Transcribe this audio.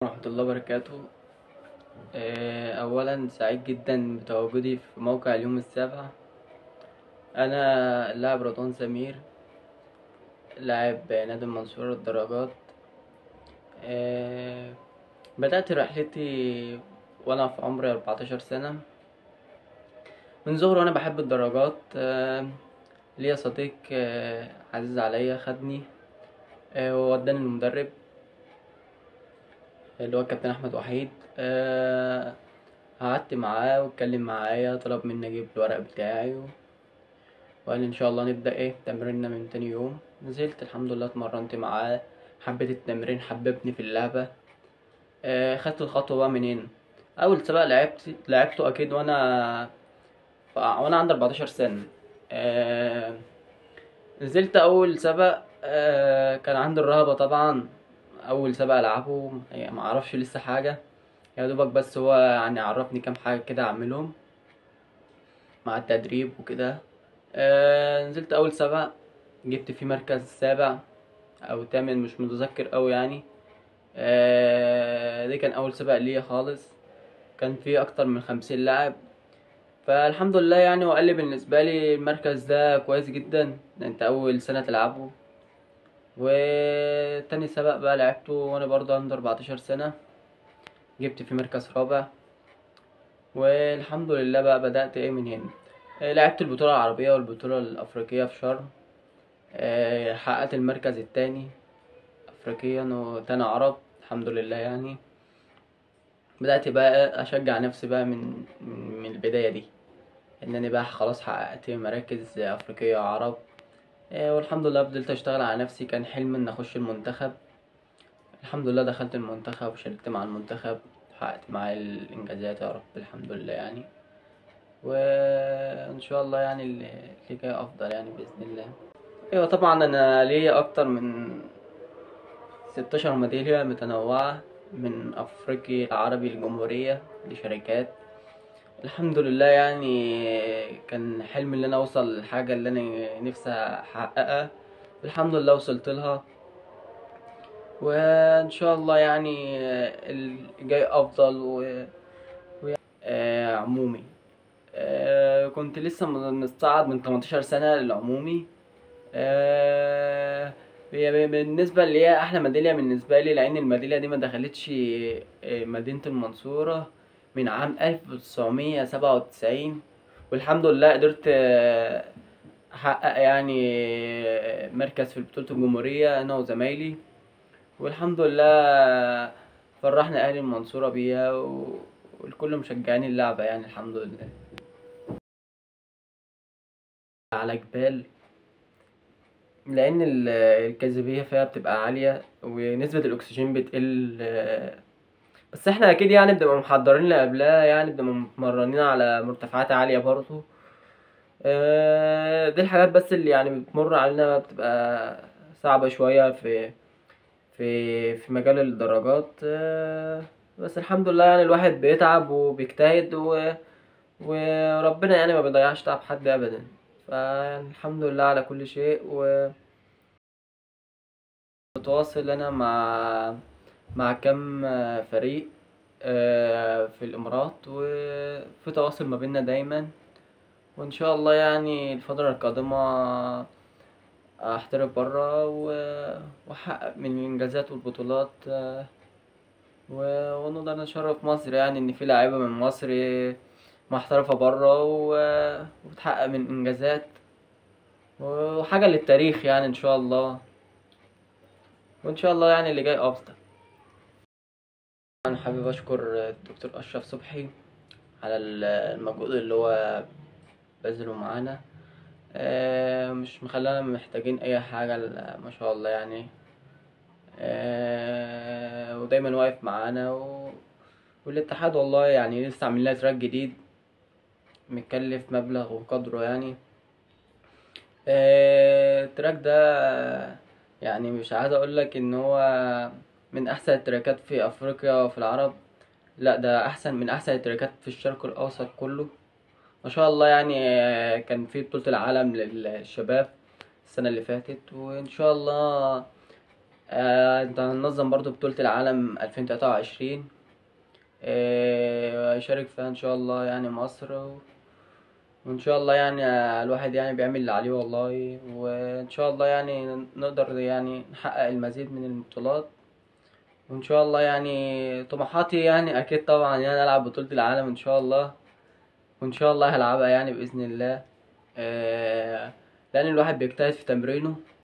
ورحمة الله وبركاته آه، أولا سعيد جدا بتواجدي في موقع اليوم السابع أنا اللاعب رضوان سمير لاعب نادي المنصورة الدراجات آه، بدأت رحلتي وأنا في عمري أربعتاشر سنة من صغري وأنا بحب الدراجات آه، ليا صديق آه، عزيز عليا خدني آه، ووداني المدرب اللي هو الكابتن احمد وحيد آه، قعدت معاه واتكلم معايا طلب مني اجيب الورق بتاعي و... وقال لي ان شاء الله نبدا ايه تمريننا من تاني يوم نزلت الحمد لله اتمرنت معاه حبيت التمرين حببني في اللعبه آه، خدت الخطوه بقى من هنا اول سباق لعبت لعبته اكيد وانا ف- وانا عندي 14 سنه آه، نزلت اول سبق آه، كان عندي الرهبه طبعا اول سبق العبه يعني ما اعرفش لسه حاجه يا دوبك بس هو يعني عرفني كام حاجه كده اعملهم مع التدريب وكده آه نزلت اول سبق جبت فيه مركز سابع او تامن مش متذكر اوي يعني آه ده كان اول سبق ليا خالص كان فيه اكتر من خمسين لاعب فالحمد لله يعني وقال لي بالنسبه لي المركز ده كويس جدا ده انت اول سنه تلعبه وتاني سبق بقى لعبته وانا برضه عندي 14 سنة جبت فيه مركز رابع والحمد لله بقى بدأت ايه من هنا آه، لعبت البطولة العربية والبطولة الأفريقية في شرم آه، حققت المركز التاني أفريقيا وتاني عرب الحمد لله يعني بدأت بقى أشجع نفسي بقى من من من البداية دي إن أنا بقى خلاص حققت مراكز أفريقية عرب آه، والحمد لله فضلت اشتغل على نفسي كان حلم ان اخش المنتخب الحمد لله دخلت المنتخب وشاركت مع المنتخب حققت معاه الانجازات يا رب الحمد لله يعني وان شاء الله يعني اللي اللي جاي افضل يعني باذن الله ايوه طبعا انا ليا اكتر من 16 ميداليه متنوعه من افريقيا العربي الجمهوريه لشركات الحمد لله يعني كان حلمي ان انا اوصل للحاجه اللي انا نفسي احققها الحمد لله وصلت لها وان شاء الله يعني الجاي افضل و... و... آه عمومي آه كنت لسه مستعد من 18 سنه للعمومي آه هي بالنسبة اللي هي أحلى ميدالية بالنسبة لي لأن الميدالية دي ما دخلتش آه، مدينة المنصورة من عام 1997 والحمد لله قدرت آه، أحقق يعني آه، مركز في بطولة الجمهورية أنا وزمايلي والحمد لله فرحنا أهل المنصورة بيها و- والكل مشجعين اللعبة يعني الحمد لله على جبال لأن ال- الجاذبية فيها بتبقى عالية ونسبة الأكسجين بتقل آه، بس احنا أكيد يعني بنبقى محضرين اللي قبلها يعني بنبقى متمرنين على مرتفعات عالية برضه آه، دي الحاجات بس اللي يعني بتمر علينا بتبقى صعبة شوية في في في مجال الدراجات آه، بس الحمد لله يعني الواحد بيتعب وبيجتهد و... وربنا يعني ما بيضيعش تعب حد أبدا فالحمد لله على كل شيء و بتواصل أنا مع مع كم فريق آه، في الإمارات وفي تواصل ما بيننا دايما وإن شاء الله يعني الفترة القادمة أحترف برا و- وأحقق من الإنجازات والبطولات آه، و- ونقدر نشرف مصر يعني إن في لاعيبة من مصر محترفة برا و- وبتحقق من إنجازات وحاجة للتاريخ يعني إن شاء الله وإن شاء الله يعني اللي جاي أفضل أنا حابب أشكر الدكتور أشرف صبحي على ال- المجهود اللي هو بذله معانا آه، مش مخلانا محتاجين أي حاجة ل- ما شاء الله يعني آه، ودايما واقف معانا و... والاتحاد والله يعني لسه عاملين لها تراك جديد مكلف مبلغ وقدره يعني آه، التراك ده يعني مش عايز اقولك ان هو من احسن التراكات في افريقيا وفي العرب لا ده احسن من احسن التراكات في الشرق الاوسط كله ما شاء الله يعني آه، كان في بطولة العالم للشباب السنة اللي فاتت وان شاء الله آه، انت هننظم برضو بطولة العالم 2023 آه، هيشارك فيها ان شاء الله يعني مصر و- وان شاء الله يعني آه، الواحد يعني بيعمل اللي عليه والله وان شاء الله يعني نقدر يعني نحقق المزيد من البطولات وان شاء الله يعني طموحاتي يعني اكيد طبعا يعني العب بطولة العالم ان شاء الله وان شاء الله هلعبها يعني باذن الله آه، لان الواحد بيجتهد في تمرينه